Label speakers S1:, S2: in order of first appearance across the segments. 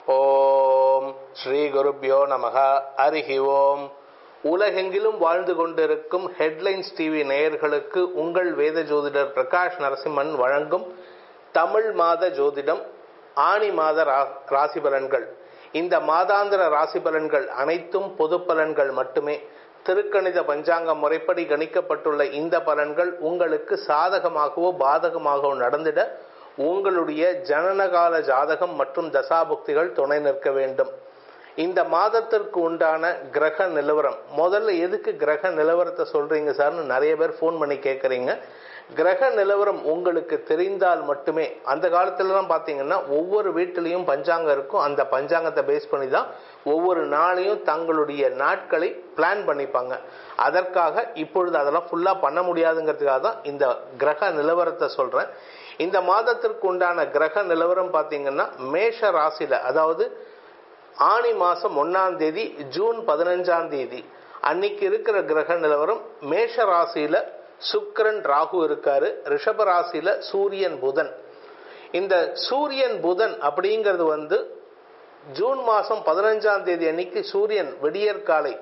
S1: ஓம் ஸ்ரீ குருப்யோ நமக அரிஹி ஓம் உலகெங்கிலும் வாழ்ந்து கொண்டிருக்கும் ஹெட்லைன்ஸ் டிவி நேயர்களுக்கு உங்கள் வேத ஜோதிடர் பிரகாஷ் நரசிம்மன் வழங்கும் தமிழ் மாத ஜோதிடம் ஆணி மாத ரா- ராசி பலன்கள் இந்த மாதாந்திர ராசி பலன்கள் அனைத்தும் பொது பலன்கள் மட்டுமே திருக்கணித பஞ்சாங்க முறைப்படி கணிக்கப்பட்டுள்ள இந்த பலன்கள் உங்களுக்கு சாதகமாகவோ பாதகமாகவோ நடந்திட உங்களுடைய ஜனனகால ஜாதகம் மற்றும் தசாபுக்திகள் துணை நிற்க வேண்டும் இந்த மாதத்திற்கு உண்டான கிரக நிலவரம் முதல்ல எதுக்கு கிரக நிலவரத்தை சொல்றீங்க சார்னு நிறைய பேர் ஃபோன் பண்ணி கேட்குறீங்க கிரக நிலவரம் உங்களுக்கு தெரிந்தால் மட்டுமே அந்த காலத்துலலாம் பார்த்தீங்கன்னா ஒவ்வொரு வீட்டிலையும் பஞ்சாங்கம் இருக்கும் அந்த பஞ்சாங்கத்தை பேஸ் பண்ணி தான் ஒவ்வொரு நாளையும் தங்களுடைய நாட்களை பிளான் பண்ணிப்பாங்க அதற்காக இப்பொழுது அதெல்லாம் ஃபுல்லாக பண்ண முடியாதுங்கிறதுக்காக தான் இந்த கிரக நிலவரத்தை சொல்கிறேன் இந்த மாதத்திற்கு உண்டான கிரக நிலவரம் பார்த்தீங்கன்னா மேஷ ராசியில் அதாவது ஆணி மாசம் ஒன்னாம் தேதி ஜூன் பதினஞ்சாம் தேதி அன்னைக்கு இருக்கிற கிரக நிலவரம் மேஷ ராசியில சுக்கிரன் ராகு இருக்காரு ரிஷப ராசியில சூரியன் புதன் இந்த சூரியன் புதன் அப்படிங்கிறது வந்து ஜூன் மாசம் பதினஞ்சாம் தேதி அன்னைக்கு சூரியன் விடியற்காலை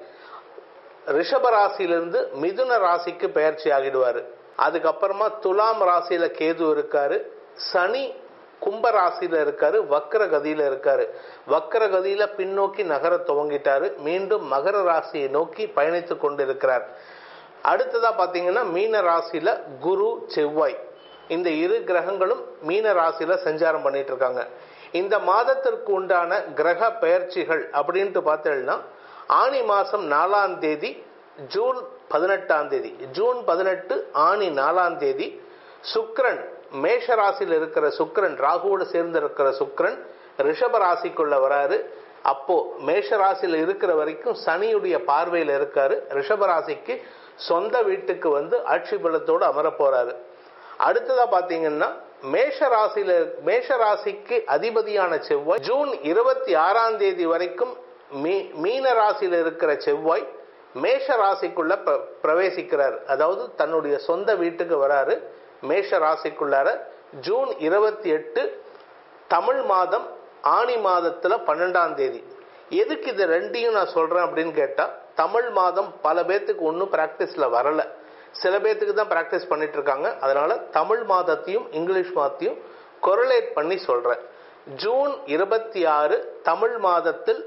S1: ரிஷப ராசியிலிருந்து மிதுன ராசிக்கு பெயர்ச்சி ஆகிடுவாரு அதுக்கப்புறமா துலாம் ராசியில கேது இருக்காரு சனி கும்ப ராசியில இருக்காரு வக்ர கதியில இருக்காரு வக்ர கதியில பின்னோக்கி நகர துவங்கிட்டாரு மீண்டும் மகர ராசியை நோக்கி பயணித்துக் கொண்டிருக்கிறார் அடுத்ததா பாத்தீங்கன்னா மீன ராசியில குரு செவ்வாய் இந்த இரு கிரகங்களும் மீன ராசியில சஞ்சாரம் பண்ணிட்டு இருக்காங்க இந்த மாதத்திற்கு உண்டான கிரக பெயர்ச்சிகள் அப்படின்ட்டு பார்த்தீங்கன்னா ஆனி மாசம் நாலாம் தேதி ஜூன் பதினெட்டாம் தேதி ஜூன் பதினெட்டு ஆனி நாலாம் தேதி சுக்கிரன் மேஷ ராசியில் இருக்கிற சுக்கிரன் ராகுவோடு சேர்ந்து இருக்கிற சுக்கிரன் ரிஷப ராசிக்குள்ள வராரு அப்போ மேஷ ராசியில் இருக்கிற வரைக்கும் சனியுடைய பார்வையில் இருக்காரு ரிஷப ராசிக்கு சொந்த வீட்டுக்கு வந்து ஆட்சி பலத்தோடு அமர போறாரு அடுத்ததா பாத்தீங்கன்னா மேஷ ராசியில மேஷ ராசிக்கு அதிபதியான செவ்வாய் ஜூன் இருபத்தி ஆறாம் தேதி வரைக்கும் மீ- மீன ராசியில இருக்கிற செவ்வாய் மேஷ ராசிக்குள்ள பிர- பிரவேசிக்கிறார் அதாவது தன்னுடைய சொந்த வீட்டுக்கு வராரு மேஷ ராசிக்குள்ளார ஜூன் இருபத்தி எட்டு தமிழ் மாதம் ஆனி மாதத்துல பன்னெண்டாம் தேதி எதுக்கு இது ரெண்டையும் நான் சொல்றேன் அப்படின்னு கேட்டா தமிழ் மாதம் பல பேர்த்துக்கு ஒன்றும் பிராக்டிஸ்ல வரல சில பேர்த்துக்கு தான் பிராக்டிஸ் பண்ணிட்டு இருக்காங்க அதனால தமிழ் மாதத்தையும் இங்கிலீஷ் மாதத்தையும் கொரலேட் பண்ணி சொல்றேன் ஜூன் இருபத்தி ஆறு தமிழ் மாதத்தில்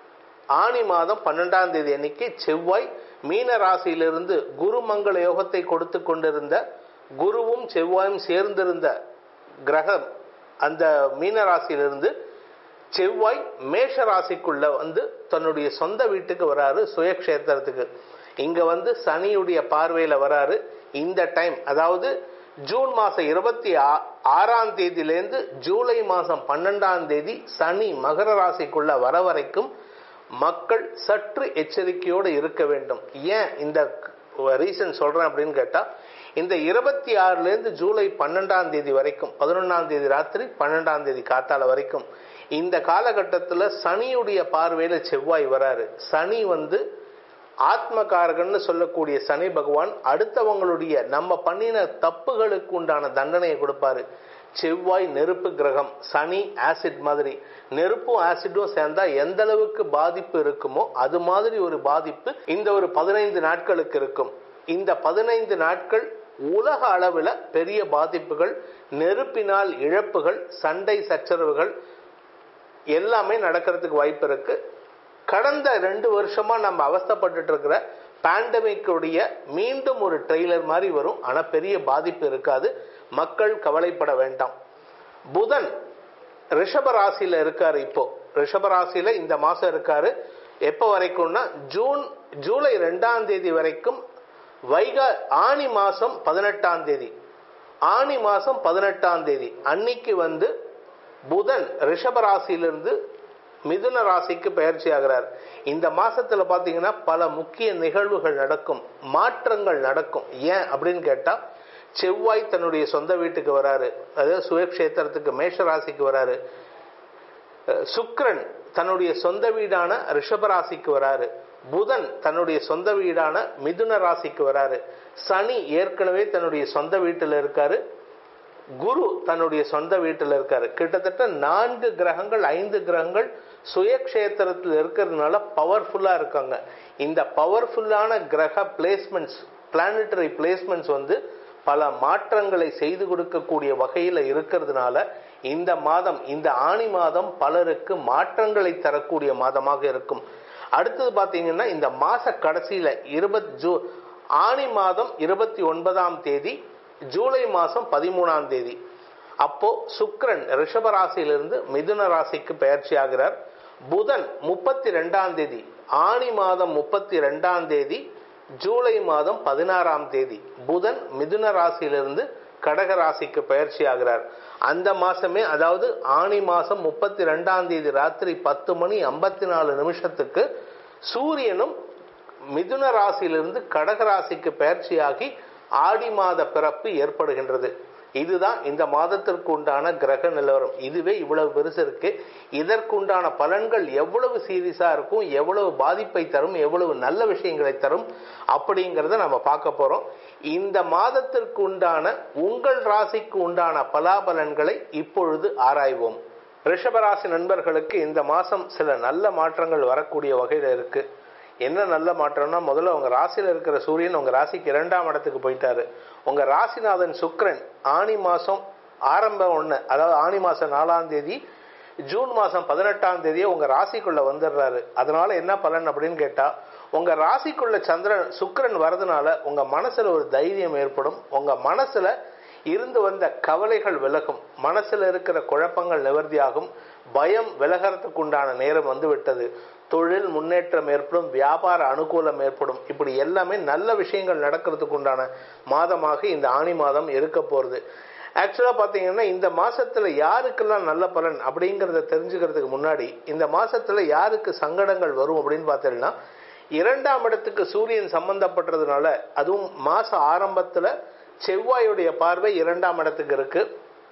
S1: ஆனி மாதம் பன்னெண்டாம் தேதி அன்னைக்கு செவ்வாய் மீன ராசியிலிருந்து குருமங்கள யோகத்தை கொடுத்து கொண்டிருந்த குருவும் செவ்வாயும் சேர்ந்திருந்த கிரகம் அந்த மீன ராசியிலிருந்து செவ்வாய் மேஷ ராசிக்குள்ள வந்து தன்னுடைய சொந்த வீட்டுக்கு வராரு சுயக்ஷேத்திரத்துக்கு இங்க வந்து சனியுடைய பார்வையில வராரு இந்த டைம் அதாவது ஜூன் மாசம் இருபத்தி ஆ- ஆறாம் தேதியிலேருந்து ஜூலை மாசம் பன்னெண்டாம் தேதி சனி மகர ராசிக்குள்ள வர வரைக்கும் மக்கள் சற்று எச்சரிக்கையோடு இருக்க வேண்டும் ஏன் இந்த ரீசன் சொல்றேன் அப்படின்னு கேட்டா இந்த இருபத்தி ஆறுல இருந்து ஜூலை பன்னெண்டாம் தேதி வரைக்கும் பதினொன்னாம் தேதி ராத்திரி பன்னெண்டாம் தேதி காத்தால வரைக்கும் இந்த காலகட்டத்தில் சனியுடைய பார்வையில செவ்வாய் வராரு சனி வந்து ஆத்மகாரகன்னு சொல்லக்கூடிய சனி பகவான் அடுத்தவங்களுடைய நம்ம பண்ணின தப்புகளுக்கு உண்டான தண்டனையை கொடுப்பாரு செவ்வாய் நெருப்பு கிரகம் சனி ஆசிட் மாதிரி நெருப்பும் ஆசிடும் சேர்ந்தா எந்த அளவுக்கு பாதிப்பு இருக்குமோ அது மாதிரி ஒரு பாதிப்பு இந்த ஒரு பதினைந்து நாட்களுக்கு இருக்கும் இந்த பதினைந்து நாட்கள் உலக அளவில் பெரிய பாதிப்புகள் நெருப்பினால் இழப்புகள் சண்டை சச்சரவுகள் எல்லாமே நடக்கிறதுக்கு வாய்ப்பு இருக்கு கடந்த ரெண்டு வருஷமா நம்ம அவஸ்தைப்பட்டுட்டு இருக்கிற பேண்டமிக்குடைய மீண்டும் ஒரு ட்ரெய்லர் மாதிரி வரும் ஆனா பெரிய பாதிப்பு இருக்காது மக்கள் கவலைப்பட வேண்டாம் புதன் ரிஷப ராசியில இருக்காரு இப்போ ரிஷப ராசியில இந்த மாசம் இருக்காரு எப்போ வரைக்கும்னா ஜூன் ஜூலை ரெண்டாம் தேதி வரைக்கும் வைகா ஆனி மாசம் பதினெட்டாம் தேதி ஆனி மாசம் பதினெட்டாம் தேதி அன்னைக்கு வந்து புதன் ரிஷப ராசியிலிருந்து மிதுன ராசிக்கு பயிற்சி ஆகிறார் இந்த மாசத்துல பாத்தீங்கன்னா பல முக்கிய நிகழ்வுகள் நடக்கும் மாற்றங்கள் நடக்கும் ஏன் அப்படின்னு கேட்டா செவ்வாய் தன்னுடைய சொந்த வீட்டுக்கு வராரு அதாவது சுயக்ஷேத்திரத்துக்கு மேஷ ராசிக்கு வராரு அஹ் சுக்கிரன் தன்னுடைய சொந்த வீடான ரிஷப ராசிக்கு வராரு புதன் தன்னுடைய சொந்த வீடான மிதுன ராசிக்கு வராரு சனி ஏற்கனவே தன்னுடைய சொந்த வீட்டில் இருக்காரு குரு தன்னுடைய சொந்த வீட்டில் இருக்காரு கிட்டத்தட்ட நான்கு கிரகங்கள் ஐந்து கிரகங்கள் சுயக்ஷேத்திரத்தில் இருக்கிறதுனால பவர்ஃபுல்லா இருக்காங்க இந்த பவர்ஃபுல்லான கிரக பிளேஸ்மெண்ட்ஸ் பிளானட்டரி பிளேஸ்மெண்ட்ஸ் வந்து பல மாற்றங்களை செய்து கொடுக்கக்கூடிய வகையில் இருக்கிறதுனால இந்த மாதம் இந்த ஆணி மாதம் பலருக்கு மாற்றங்களை தரக்கூடிய மாதமாக இருக்கும் அடுத்தது பார்த்தீங்கன்னா இந்த மாச கடைசியில இருபத் ஜூ ஆணி மாதம் இருபத்தி ஒன்பதாம் தேதி ஜூலை மாதம் பதிமூணாம் தேதி அப்போ சுக்கிரன் ரிஷப ராசியிலிருந்து மிதுன ராசிக்கு பயிற்சி ஆகிறார் புதன் முப்பத்தி ரெண்டாம் தேதி ஆணி மாதம் முப்பத்தி ரெண்டாம் தேதி ஜூலை மாதம் பதினாறாம் தேதி புதன் மிதுன ராசியிலிருந்து கடக ராசிக்கு பயிற்சி ஆகிறார் அந்த மாசமே அதாவது ஆணி மாசம் முப்பத்தி ரெண்டாம் தேதி ராத்திரி பத்து மணி ஐம்பத்தி நாலு நிமிஷத்துக்கு சூரியனும் மிதுன ராசியிலிருந்து கடக ராசிக்கு பயிற்சியாகி ஆடி மாத பிறப்பு ஏற்படுகின்றது இதுதான் இந்த மாதத்திற்கு உண்டான கிரக நிலவரம் இதுவே இவ்வளவு பெருசு இருக்கு இதற்குண்டான பலன்கள் எவ்வளவு சீரியஸா இருக்கும் எவ்வளவு பாதிப்பை தரும் எவ்வளவு நல்ல விஷயங்களை தரும் அப்படிங்கிறத நம்ம பார்க்க போறோம் இந்த மாதத்திற்கு உண்டான உங்கள் ராசிக்கு உண்டான பலாபலன்களை இப்பொழுது ஆராய்வோம் ரிஷபராசி நண்பர்களுக்கு இந்த மாசம் சில நல்ல மாற்றங்கள் வரக்கூடிய வகையில் இருக்கு என்ன நல்ல மாற்றம்னா முதல்ல உங்க ராசியில இருக்கிற சூரியன் உங்க ராசிக்கு இரண்டாம் இடத்துக்கு போயிட்டாரு உங்க ராசிநாதன் சுக்கிரன் ஆணி மாசம் ஆரம்பம் ஒண்ணு அதாவது ஆணி மாசம் நாலாம் தேதி ஜூன் மாசம் பதினெட்டாம் தேதியே உங்க ராசிக்குள்ள வந்துடுறாரு அதனால என்ன பலன் அப்படின்னு கேட்டா உங்க ராசிக்குள்ள சந்திரன் சுக்கிரன் வரதுனால உங்க மனசுல ஒரு தைரியம் ஏற்படும் உங்க மனசுல இருந்து வந்த கவலைகள் விலகும் மனசுல இருக்கிற குழப்பங்கள் நிவர்த்தியாகும் பயம் விலகிறதுக்கு உண்டான நேரம் வந்து விட்டது தொழில் முன்னேற்றம் ஏற்படும் வியாபார அனுகூலம் ஏற்படும் இப்படி எல்லாமே நல்ல விஷயங்கள் நடக்கிறதுக்கு உண்டான மாதமாக இந்த ஆணி மாதம் இருக்க போறது ஆக்சுவலா பாத்தீங்கன்னா இந்த மாசத்துல யாருக்கெல்லாம் நல்ல பலன் அப்படிங்கறத தெரிஞ்சுக்கிறதுக்கு முன்னாடி இந்த மாசத்துல யாருக்கு சங்கடங்கள் வரும் அப்படின்னு பார்த்தீங்கன்னா இரண்டாம் இடத்துக்கு சூரியன் சம்பந்தப்பட்டதுனால அதுவும் மாச ஆரம்பத்துல செவ்வாயுடைய பார்வை இரண்டாம் இடத்துக்கு இருக்கு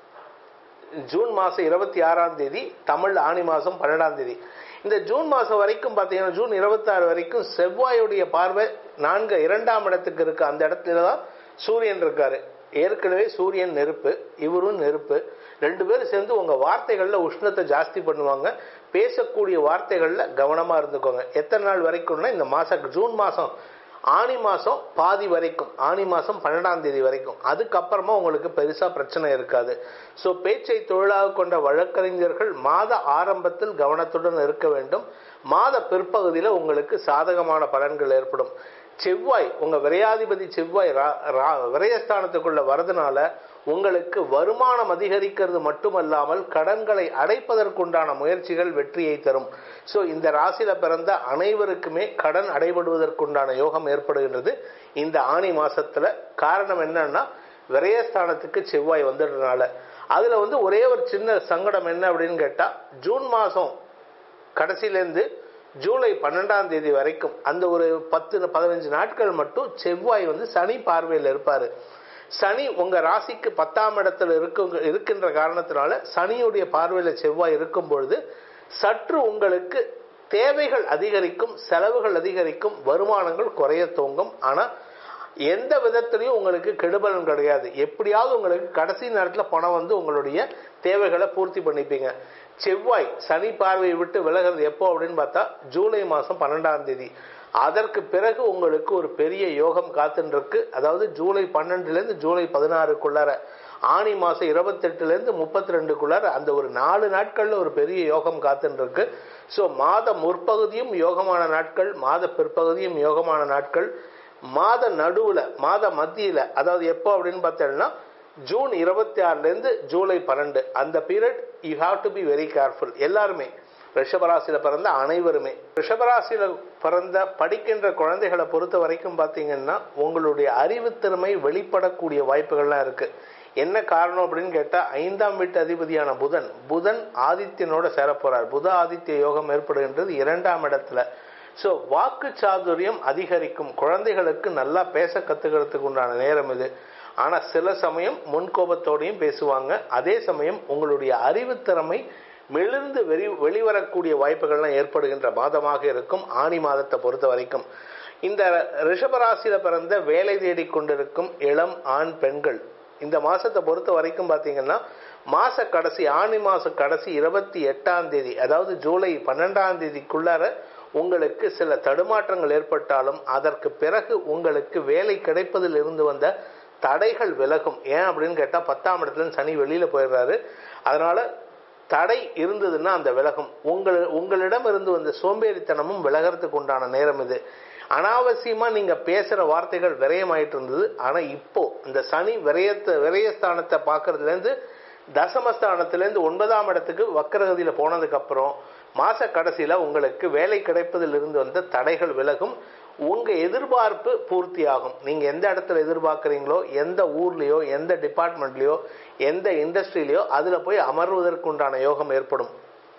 S1: ஜூன் மாசம் இருபத்தி ஆறாம் தேதி தமிழ் ஆணி மாசம் பன்னெண்டாம் தேதி இந்த ஜூன் மாசம் வரைக்கும் பார்த்தீங்கன்னா ஜூன் இருபத்தி ஆறு வரைக்கும் செவ்வாயுடைய பார்வை நான்கு இரண்டாம் இடத்துக்கு இருக்கு அந்த இடத்துல தான் சூரியன் இருக்காரு ஏற்கனவே சூரியன் நெருப்பு இவரும் நெருப்பு ரெண்டு பேரும் சேர்ந்து உங்க வார்த்தைகள்ல உஷ்ணத்தை ஜாஸ்தி பண்ணுவாங்க பேசக்கூடிய வார்த்தைகள்ல கவனமா இருந்துக்கோங்க எத்தனை நாள் வரைக்கும்னா இந்த மாசம் ஜூன் மாசம் ஆணி மாசம் பாதி வரைக்கும் ஆணி மாசம் பன்னெண்டாம் தேதி வரைக்கும் அதுக்கப்புறமா உங்களுக்கு பெருசா பிரச்சனை இருக்காது ஸோ பேச்சை தொழிலாக கொண்ட வழக்கறிஞர்கள் மாத ஆரம்பத்தில் கவனத்துடன் இருக்க வேண்டும் மாத பிற்பகுதியில் உங்களுக்கு சாதகமான பலன்கள் ஏற்படும் செவ்வாய் உங்க விரையாதிபதி செவ்வாய் விரயஸ்தானத்துக்குள்ள வரதுனால உங்களுக்கு வருமானம் அதிகரிக்கிறது மட்டுமல்லாமல் கடன்களை அடைப்பதற்குண்டான முயற்சிகள் வெற்றியை தரும் ஸோ இந்த ராசியில பிறந்த அனைவருக்குமே கடன் அடைபடுவதற்குண்டான யோகம் ஏற்படுகின்றது இந்த ஆணி மாசத்துல காரணம் என்னன்னா விரயஸ்தானத்துக்கு செவ்வாய் வந்துடுறதுனால அதுல வந்து ஒரே ஒரு சின்ன சங்கடம் என்ன அப்படின்னு கேட்டா ஜூன் மாசம் கடைசியிலேருந்து ஜூலை பன்னெண்டாம் தேதி வரைக்கும் அந்த ஒரு பத்து பதினஞ்சு நாட்கள் மட்டும் செவ்வாய் வந்து சனி பார்வையில் இருப்பாரு சனி உங்க ராசிக்கு பத்தாம் இடத்துல இருக்கு இருக்கின்ற காரணத்தினால சனியுடைய பார்வையில செவ்வாய் இருக்கும் பொழுது சற்று உங்களுக்கு தேவைகள் அதிகரிக்கும் செலவுகள் அதிகரிக்கும் வருமானங்கள் குறைய தோங்கும் ஆனா எந்த விதத்திலையும் உங்களுக்கு கெடுபலன் கிடையாது எப்படியாவது உங்களுக்கு கடைசி நேரத்தில் பணம் வந்து உங்களுடைய தேவைகளை பூர்த்தி பண்ணிப்பீங்க செவ்வாய் சனி பார்வையை விட்டு விலகிறது எப்போ அப்படின்னு பார்த்தா ஜூலை மாதம் பன்னெண்டாம் தேதி அதற்கு பிறகு உங்களுக்கு ஒரு பெரிய யோகம் காத்துருக்கு அதாவது ஜூலை பன்னெண்டுலேருந்து ஜூலை பதினாறுக்குள்ளார ஆணி மாதம் இருபத்தெட்டுலேருந்து முப்பத்தி ரெண்டுக்குள்ளார அந்த ஒரு நாலு நாட்களில் ஒரு பெரிய யோகம் காத்துருக்கு ஸோ மாத முற்பகுதியும் யோகமான நாட்கள் மாத பிற்பகுதியும் யோகமான நாட்கள் மாத நடுவில் மாத மத்தியில் அதாவது எப்போ அப்படின்னு பார்த்தோம்னா ஜூன் இருபத்தி ஆறுலேருந்து ஜூலை பன்னெண்டு அந்த period you have to be very careful எல்லாருமே ரிஷபராசியில் பிறந்த அனைவருமே ரிஷபராசியில் பிறந்த படிக்கின்ற குழந்தைகளை பொறுத்த வரைக்கும் பார்த்தீங்கன்னா உங்களுடைய அறிவுத்திறமை வெளிப்படக்கூடிய வாய்ப்புகள்லாம் இருக்கு என்ன காரணம் அப்படின்னு கேட்டால் ஐந்தாம் வீட்டு அதிபதியான புதன் புதன் ஆதித்யனோட சேரப்போறார் புத ஆதித்ய யோகம் ஏற்படுகின்றது இரண்டாம் இடத்துல ஸோ வாக்கு சாதுரியம் அதிகரிக்கும் குழந்தைகளுக்கு நல்லா பேச கத்துக்கிறதுக்கு உண்டான நேரம் இது ஆனால் சில சமயம் முன்கோபத்தோடையும் பேசுவாங்க அதே சமயம் உங்களுடைய அறிவுத்திறமை மெளிர்ந்து வெளி வெளிவரக்கூடிய வாய்ப்புகள்லாம் ஏற்படுகின்ற மாதமாக இருக்கும் ஆணி மாதத்தை பொறுத்த வரைக்கும் இந்த ரிஷபராசியில பிறந்த வேலை தேடி கொண்டிருக்கும் இளம் ஆண் பெண்கள் இந்த மாசத்தை பொறுத்த வரைக்கும் பாத்தீங்கன்னா மாச கடைசி ஆணி மாச கடைசி இருபத்தி எட்டாம் தேதி அதாவது ஜூலை பன்னெண்டாம் தேதிக்குள்ளார உங்களுக்கு சில தடுமாற்றங்கள் ஏற்பட்டாலும் அதற்கு பிறகு உங்களுக்கு வேலை கிடைப்பதில் இருந்து வந்த தடைகள் விலகும் ஏன் அப்படின்னு கேட்டா பத்தாம் இடத்துல இருந்து சனி வெளியில போயிடுறாரு அதனால தடை இருந்ததுன்னா அந்த விலகும் உங்கள் உங்களிடம் இருந்து வந்த சோம்பேறித்தனமும் விலகிறதுக்கு உண்டான நேரம் இது அனாவசியமா நீங்க பேசுற வார்த்தைகள் விரயமாயிட்டு இருந்தது ஆனா இப்போ இந்த சனி விரயத்தை விரயஸ்தானத்தை பார்க்கறதுல இருந்து தசமஸ்தானத்திலேருந்து ஒன்பதாம் இடத்துக்கு வக்கரகதியில போனதுக்கு அப்புறம் மாச கடைசியில உங்களுக்கு வேலை கிடைப்பதில் இருந்து வந்த தடைகள் விலகும் உங்க எதிர்பார்ப்பு பூர்த்தியாகும் நீங்க எந்த இடத்துல எதிர்பார்க்குறீங்களோ எந்த ஊர்லயோ எந்த டிபார்ட்மெண்ட்லயோ எந்த இண்டஸ்ட்ரியிலயோ அதுல போய் அமர்வதற்குண்டான யோகம் ஏற்படும்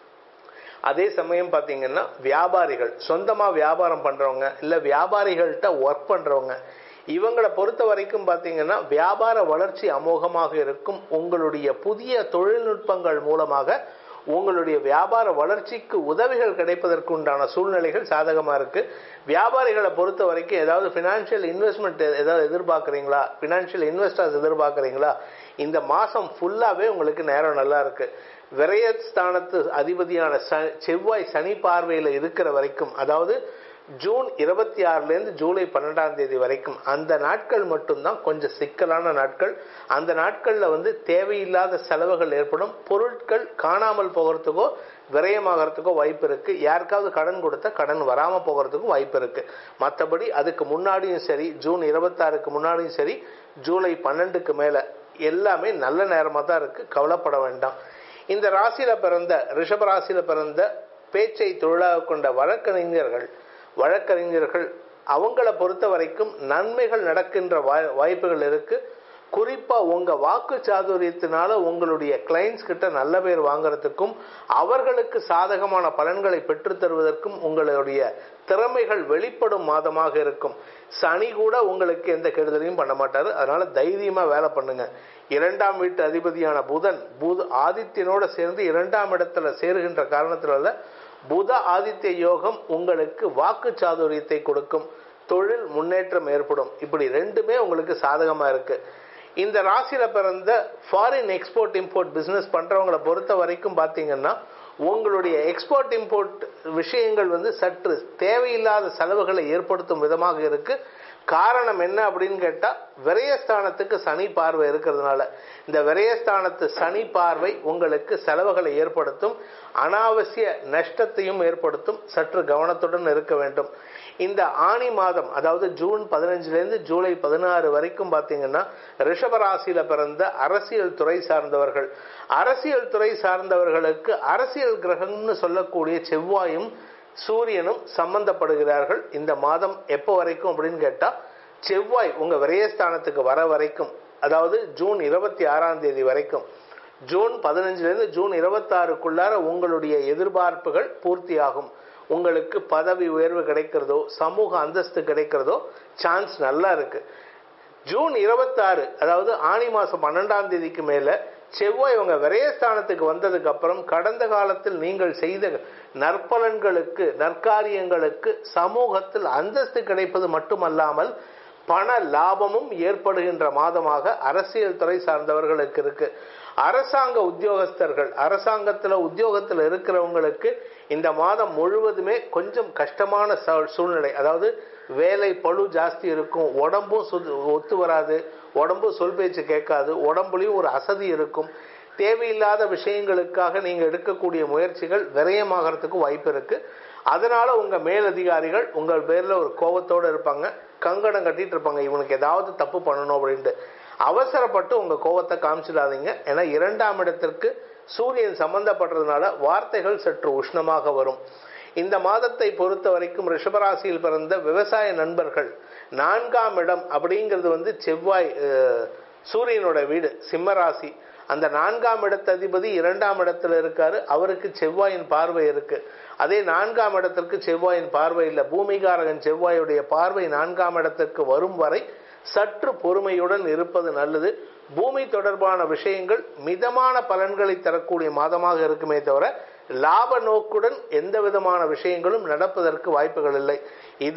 S1: அதே சமயம் பார்த்தீங்கன்னா வியாபாரிகள் சொந்தமாக வியாபாரம் பண்ணுறவங்க இல்லை வியாபாரிகள்கிட்ட ஒர்க் பண்ணுறவங்க இவங்களை பொறுத்த வரைக்கும் பார்த்தீங்கன்னா வியாபார வளர்ச்சி அமோகமாக இருக்கும் உங்களுடைய புதிய தொழில்நுட்பங்கள் மூலமாக உங்களுடைய வியாபார வளர்ச்சிக்கு உதவிகள் கிடைப்பதற்கு உண்டான சூழ்நிலைகள் சாதகமாக இருக்கு வியாபாரிகளை பொறுத்த வரைக்கும் ஏதாவது ஃபினான்ஷியல் இன்வெஸ்ட்மெண்ட் ஏதாவது எதிர்பார்க்குறீங்களா ஃபினான்ஷியல் இன்வெஸ்டர்ஸ் எதிர்பார்க்குறீங்களா இந்த மாதம் ஃபுல்லாகவே உங்களுக்கு நேரம் நல்லா இருக்கு விரயஸ்தானத்து அதிபதியான ச- செவ்வாய் சனி பார்வையில் இருக்கிற வரைக்கும் அதாவது ஜூன் இருபத்தி ஆறுலேருந்து ஜூலை பன்னெண்டாம் தேதி வரைக்கும் அந்த நாட்கள் மட்டும்தான் கொஞ்சம் சிக்கலான நாட்கள் அந்த நாட்களில் வந்து தேவையில்லாத செலவுகள் ஏற்படும் பொருட்கள் காணாமல் போகிறதுக்கோ விரயமாகறதுக்கோ வாய்ப்பு இருக்கு யாருக்காவது கடன் கொடுத்தா கடன் வராமல் போகிறதுக்கும் வாய்ப்பு இருக்கு மற்றபடி அதுக்கு முன்னாடியும் சரி ஜூன் இருபத்தாறுக்கு முன்னாடியும் சரி ஜூலை பன்னெண்டுக்கு மேலே எல்லாமே நல்ல நேரமாக தான் இருக்கு கவலைப்பட வேண்டாம் இந்த ராசியில பிறந்த ரிஷப ராசியில பிறந்த பேச்சை தொழிலாக கொண்ட வழக்கறிஞர்கள் வழக்கறிஞர்கள் அவங்கள பொறுத்த வரைக்கும் நன்மைகள் நடக்கின்ற வாய்- வாய்ப்புகள் இருக்கு குறிப்பா உங்க வாக்கு சாதுரியத்தினால உங்களுடைய கிளைண்ட்ஸ் கிட்ட நல்ல பேர் வாங்குறதுக்கும் அவர்களுக்கு சாதகமான பலன்களை பெற்றுத் தருவதற்கும் உங்களுடைய திறமைகள் வெளிப்படும் மாதமாக இருக்கும் சனி கூட உங்களுக்கு எந்த கெடுதலையும் பண்ண மாட்டாரு அதனால தைரியமா வேலை பண்ணுங்க இரண்டாம் வீட்டு அதிபதியான புதன் புத ஆதித்யனோட சேர்ந்து இரண்டாம் இடத்துல சேருகின்ற காரணத்தினால புத ஆதித்ய யோகம் உங்களுக்கு வாக்கு சாதுரியத்தை கொடுக்கும் தொழில் முன்னேற்றம் ஏற்படும் இப்படி ரெண்டுமே உங்களுக்கு சாதகமா இருக்கு இந்த ராசியில பிறந்த ஃபாரின் எக்ஸ்போர்ட் இம்போர்ட் பிசினஸ் பண்றவங்களை பொறுத்த வரைக்கும் பாத்தீங்கன்னா உங்களுடைய எக்ஸ்போர்ட் இம்போர்ட் விஷயங்கள் வந்து சற்று தேவையில்லாத செலவுகளை ஏற்படுத்தும் விதமாக இருக்கு காரணம் என்ன அப்படின்னு கேட்டா விரயஸ்தானத்துக்கு சனி பார்வை இருக்கிறதுனால இந்த விரயஸ்தானத்து சனி பார்வை உங்களுக்கு செலவுகளை ஏற்படுத்தும் அனாவசிய நஷ்டத்தையும் ஏற்படுத்தும் சற்று கவனத்துடன் இருக்க வேண்டும் இந்த ஆணி மாதம் அதாவது ஜூன் பதினஞ்சுலேருந்து ஜூலை பதினாறு வரைக்கும் பார்த்தீங்கன்னா ரிஷபராசியில பிறந்த அரசியல் துறை சார்ந்தவர்கள் அரசியல் துறை சார்ந்தவர்களுக்கு அரசியல் கிரகம்னு சொல்லக்கூடிய செவ்வாயும் சூரியனும் சம்பந்தப்படுகிறார்கள் இந்த மாதம் எப்போ வரைக்கும் அப்படின்னு கேட்டா செவ்வாய் உங்க விரயஸ்தானத்துக்கு வர வரைக்கும் அதாவது ஜூன் இருபத்தி ஆறாம் தேதி வரைக்கும் ஜூன் பதினஞ்சுலேருந்து ஜூன் இருபத்தாறுக்குள்ளார உங்களுடைய எதிர்பார்ப்புகள் பூர்த்தியாகும் உங்களுக்கு பதவி உயர்வு கிடைக்கிறதோ சமூக அந்தஸ்து கிடைக்கிறதோ சான்ஸ் நல்லா இருக்கு ஜூன் இருபத்தாறு அதாவது ஆணி மாசம் பன்னெண்டாம் தேதிக்கு மேல செவ்வாய் உங்க விரயஸ்தானத்துக்கு வந்ததுக்கு அப்புறம் கடந்த காலத்தில் நீங்கள் செய்த நற்பலன்களுக்கு நற்காரியங்களுக்கு சமூகத்தில் அந்தஸ்து கிடைப்பது மட்டுமல்லாமல் பண லாபமும் ஏற்படுகின்ற மாதமாக அரசியல் துறை சார்ந்தவர்களுக்கு இருக்கு அரசாங்க உத்தியோகஸ்தர்கள் அரசாங்கத்துல உத்தியோகத்தில் இருக்கிறவங்களுக்கு இந்த மாதம் முழுவதுமே கொஞ்சம் கஷ்டமான ச- சூழ்நிலை அதாவது வேலை பளு ஜாஸ்தி இருக்கும் உடம்பும் சுது- ஒத்து வராது உடம்பும் சொல் பேச்சு கேட்காது உடம்புலையும் ஒரு அசதி இருக்கும் தேவையில்லாத விஷயங்களுக்காக நீங்க எடுக்கக்கூடிய முயற்சிகள் விரயமாகறதுக்கு வாய்ப்பு இருக்கு அதனால உங்க மேலதிகாரிகள் உங்கள் பேர்ல ஒரு கோபத்தோட இருப்பாங்க கங்கணம் கட்டிட்டு இருப்பாங்க இவனுக்கு ஏதாவது தப்பு பண்ணணும் அப்படின்ட்டு அவசரப்பட்டு உங்க கோபத்தை காமிச்சிடாதீங்க ஏன்னா இரண்டாம் இடத்திற்கு சூரியன் சம்பந்தப்படுறதுனால வார்த்தைகள் சற்று உஷ்ணமாக வரும் இந்த மாதத்தை பொறுத்த வரைக்கும் ரிஷபராசியில் பிறந்த விவசாய நண்பர்கள் நான்காம் இடம் அப்படிங்கிறது வந்து செவ்வாய் அஹ், சூரியனோட வீடு சிம்மராசி அந்த நான்காம் இடத்ததிபதி இரண்டாம் இடத்துல இருக்காரு அவருக்கு செவ்வாயின் பார்வை இருக்கு அதே நான்காம் இடத்திற்கு செவ்வாயின் பார்வை இல்லை பூமிகாரகன் செவ்வாயுடைய பார்வை நான்காம் இடத்திற்கு வரும் வரை சற்று பொறுமையுடன் இருப்பது நல்லது பூமி தொடர்பான விஷயங்கள் மிதமான பலன்களை தரக்கூடிய மாதமாக இருக்குமே தவிர லாப நோக்குடன் எந்த விதமான விஷயங்களும் நடப்பதற்கு வாய்ப்புகள் இல்லை இது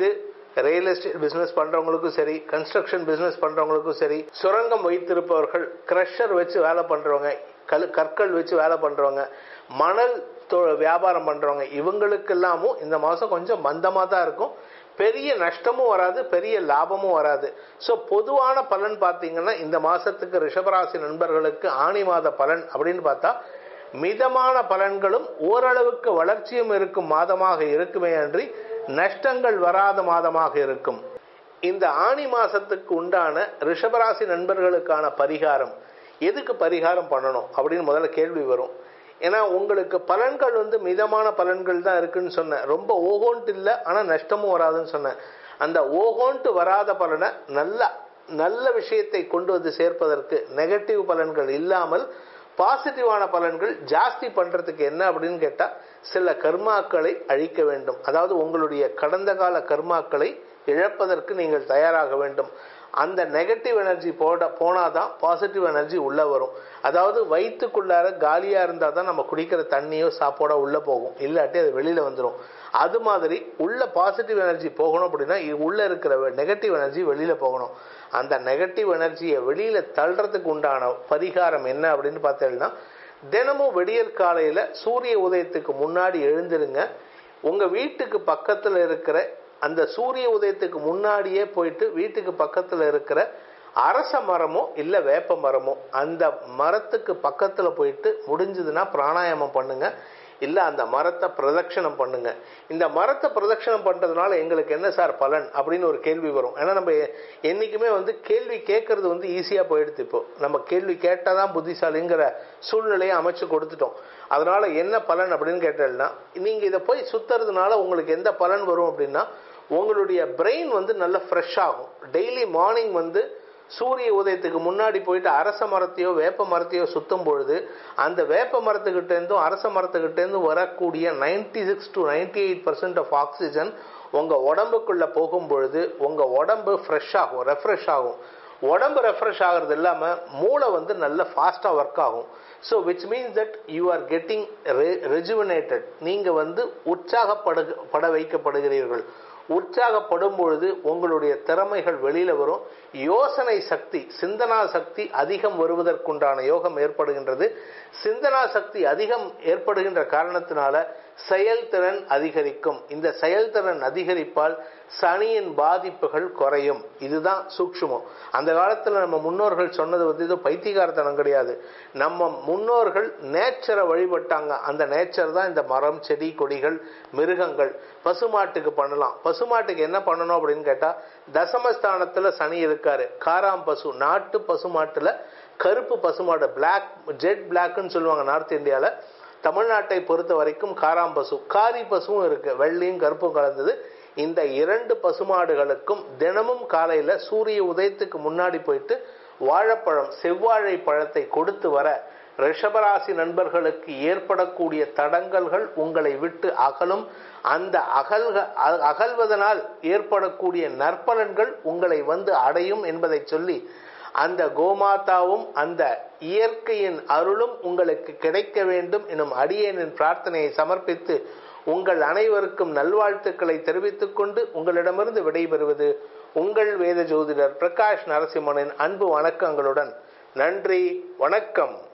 S1: ரியல் எஸ்டேட் பிசினஸ் பண்றவங்களுக்கும் சரி கன்ஸ்ட்ரக்ஷன் பிசினஸ் பண்றவங்களுக்கும் சரி சுரங்கம் வைத்திருப்பவர்கள் கிரஷர் வச்சு வேலை பண்றவங்க கல் கற்கள் வச்சு வேலை பண்றவங்க மணல் தொ- வியாபாரம் பண்றவங்க இவங்களுக்கெல்லாமும் இந்த மாசம் கொஞ்சம் மந்தமா தான் இருக்கும் பெரிய நஷ்டமும் வராது பெரிய லாபமும் வராது ஸோ பொதுவான பலன் பார்த்தீங்கன்னா இந்த மாசத்துக்கு ரிஷபராசி நண்பர்களுக்கு ஆணி மாத பலன் அப்படின்னு பார்த்தா மிதமான பலன்களும் ஓரளவுக்கு வளர்ச்சியும் இருக்கும் மாதமாக இருக்குமே அன்றி நஷ்டங்கள் வராத மாதமாக இருக்கும் இந்த ஆணி மாசத்துக்கு உண்டான ரிஷபராசி நண்பர்களுக்கான பரிகாரம் எதுக்கு பரிகாரம் பண்ணணும் அப்படின்னு முதல்ல கேள்வி வரும் ஏன்னா உங்களுக்கு பலன்கள் வந்து மிதமான பலன்கள் தான் இருக்குன்னு சொன்னேன் ரொம்ப ஓகோன்ட்டு இல்லை ஆனால் நஷ்டமும் வராதுன்னு சொன்னேன் அந்த ஓகோன்ட்டு வராத பலனை நல்ல நல்ல விஷயத்தை கொண்டு வந்து சேர்ப்பதற்கு நெகட்டிவ் பலன்கள் இல்லாமல் பாசிட்டிவான பலன்கள் ஜாஸ்தி பண்றதுக்கு என்ன அப்படின்னு கேட்டா சில கர்மாக்களை அழிக்க வேண்டும் அதாவது உங்களுடைய கடந்த கால கர்மாக்களை இழப்பதற்கு நீங்கள் தயாராக வேண்டும் அந்த நெகட்டிவ் எனர்ஜி போட போனாதான் பாசிட்டிவ் எனர்ஜி உள்ள வரும் அதாவது வயிற்றுக்குள்ளார காலியா இருந்தா தான் நம்ம குடிக்கிற தண்ணியோ சாப்பாடோ உள்ள போகும் இல்லாட்டி அது வெளியில வந்துடும் அது மாதிரி உள்ள பாசிட்டிவ் எனர்ஜி போகணும் அப்படின்னா இ- உள்ள இருக்கிற நெகட்டிவ் எனர்ஜி வெளியில போகணும் அந்த நெகட்டிவ் எனர்ஜியை வெளியில தள்ளுறதுக்கு உண்டான பரிகாரம் என்ன அப்படின்னு பார்த்தீங்கன்னா தினமும் விடியற் காலையில சூரிய உதயத்துக்கு முன்னாடி எழுந்திருங்க உங்க வீட்டுக்கு பக்கத்துல இருக்கிற அந்த சூரிய உதயத்துக்கு முன்னாடியே போயிட்டு வீட்டுக்கு பக்கத்துல இருக்கிற அரச மரமோ இல்ல வேப்ப மரமோ அந்த மரத்துக்கு பக்கத்துல போயிட்டு முடிஞ்சதுன்னா பிராணாயாமம் பண்ணுங்க இல்ல அந்த மரத்தை பிரதட்சணம் பண்ணுங்க இந்த மரத்தை பிரதட்சணம் பண்றதுனால எங்களுக்கு என்ன சார் பலன் அப்படின்னு ஒரு கேள்வி வரும் ஏன்னா நம்ம என்னைக்குமே வந்து கேள்வி கேட்கறது வந்து ஈஸியா போயிடுது இப்போ நம்ம கேள்வி கேட்டாதான் புத்திசாலிங்கிற சூழ்நிலையை அமைச்சு கொடுத்துட்டோம் அதனால என்ன பலன் அப்படின்னு கேட்டேன்னா நீங்க இதை போய் சுத்துறதுனால உங்களுக்கு எந்த பலன் வரும் அப்படின்னா உங்களுடைய பிரெயின் வந்து நல்ல ஃப்ரெஷ் ஆகும் டெய்லி மார்னிங் வந்து சூரிய உதயத்துக்கு முன்னாடி போயிட்டு அரச மரத்தையோ வேப்ப மரத்தையோ சுத்தும் பொழுது அந்த வேப்ப மரத்துக்கிட்ட இருந்தும் அரச மரத்துக்கிட்ட இருந்தும் வரக்கூடிய ninety six to ninety eight percent of oxygen உங்க உடம்புக்குள்ள போகும் பொழுது உங்க உடம்பு ஃப்ரெஷ் ஆகும் ரெஃப்ரெஷ் ஆகும் உடம்பு ரெஃப்ரெஷ் ஆகிறது இல்லாம மூளை வந்து நல்ல ஃபாஸ்டா ஒர்க் ஆகும் so which means that you are getting rejuvenated நீங்க வந்து உற்சாகப்படு பட வைக்கப்படுகிறீர்கள் உற்சாகப்படும் பொழுது உங்களுடைய திறமைகள் வெளியில வரும் யோசனை சக்தி சிந்தனா சக்தி அதிகம் வருவதற்குண்டான யோகம் ஏற்படுகின்றது சிந்தனா சக்தி அதிகம் ஏற்படுகின்ற காரணத்தினால செயல்திறன் அதிகரிக்கும் இந்த செயல்திறன் அதிகரிப்பால் சனியின் பாதிப்புகள் குறையும் இதுதான் சூக்ஷ்மம் அந்த காலத்துல நம்ம முன்னோர்கள் சொன்னது வந்து இது பைத்தியகாரத்தனம் கிடையாது நம்ம முன்னோர்கள் நேச்சரை வழிபட்டாங்க அந்த நேச்சர் தான் இந்த மரம் செடி கொடிகள் மிருகங்கள் பசுமாட்டுக்கு பண்ணலாம் பசுமாட்டுக்கு என்ன பண்ணணும் அப்படின்னு கேட்டா தசமஸ்தானத்துல சனி இருக்காரு காராம் பசு நாட்டு பசுமாட்டுல கருப்பு பசுமாடு பிளாக் ஜெட் பிளாக்னு சொல்லுவாங்க நார்த் இந்தியால தமிழ்நாட்டை பொறுத்த வரைக்கும் காராம் பசு காரி பசுவும் இருக்கு வெள்ளையும் கருப்பும் கலந்தது இந்த இரண்டு பசுமாடுகளுக்கும் தினமும் காலையில சூரிய உதயத்துக்கு முன்னாடி போயிட்டு வாழைப்பழம் செவ்வாழை பழத்தை கொடுத்து வர ரிஷபராசி நண்பர்களுக்கு ஏற்படக்கூடிய தடங்கல்கள் உங்களை விட்டு அகலும் அந்த அகல்க அ- அகல்வதனால் ஏற்படக்கூடிய நற்பலன்கள் உங்களை வந்து அடையும் என்பதை சொல்லி அந்த கோமாதாவும் அந்த இயற்கையின் அருளும் உங்களுக்கு கிடைக்க வேண்டும் எனும் அடியேனின் பிரார்த்தனையை சமர்ப்பித்து உங்கள் அனைவருக்கும் நல்வாழ்த்துக்களை தெரிவித்துக் கொண்டு உங்களிடமிருந்து விடைபெறுவது உங்கள் வேத ஜோதிடர் பிரகாஷ் நரசிம்மனின் அன்பு வணக்கங்களுடன் நன்றி வணக்கம்